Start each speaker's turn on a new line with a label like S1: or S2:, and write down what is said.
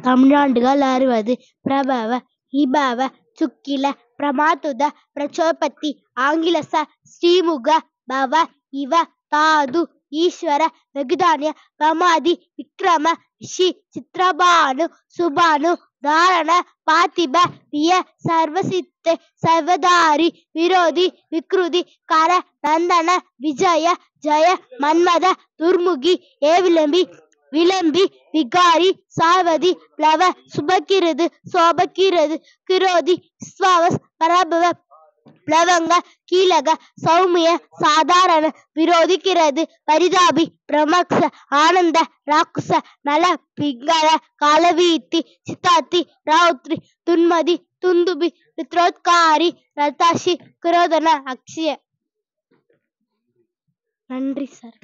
S1: தமிழாண்டுகள் அறுபது பிரபவ இபவ சுக்கில பிரமாதுத பிரச்சோபத்தி ஆங்கிலச ஸ்ரீமுக பவ இவ தாது ஈஸ்வர வெகுதானிய பிரமாதி விக்ரம ஷி சித்ரபானு சுபானு தாரண பாத்திப விய சர்வசித்தே சர்வதாரி விரோதி விக்ருதி கர நந்தன விஜய ஜய மன்மத துர்முகி ஏவிளம்பி விளம்பி விகாரி சாவதி பிளவ சுபக்கிருது சோபக்கிருது கிரோதி ஸ்வாவஸ் பரபவ பிளவங்க கீழக சௌமிய சாதாரண விரோதிக்கிறது பரிதாபி பிரமக்ஷ ஆனந்த ராக்குச நல பிங்கள காலவீத்தி சித்தாத்தி ரௌத்ரி துன்மதி துந்துபி ருத்ரோத்காரி ரத்தாஷி குரோதன அக்ஷய நன்றி சார்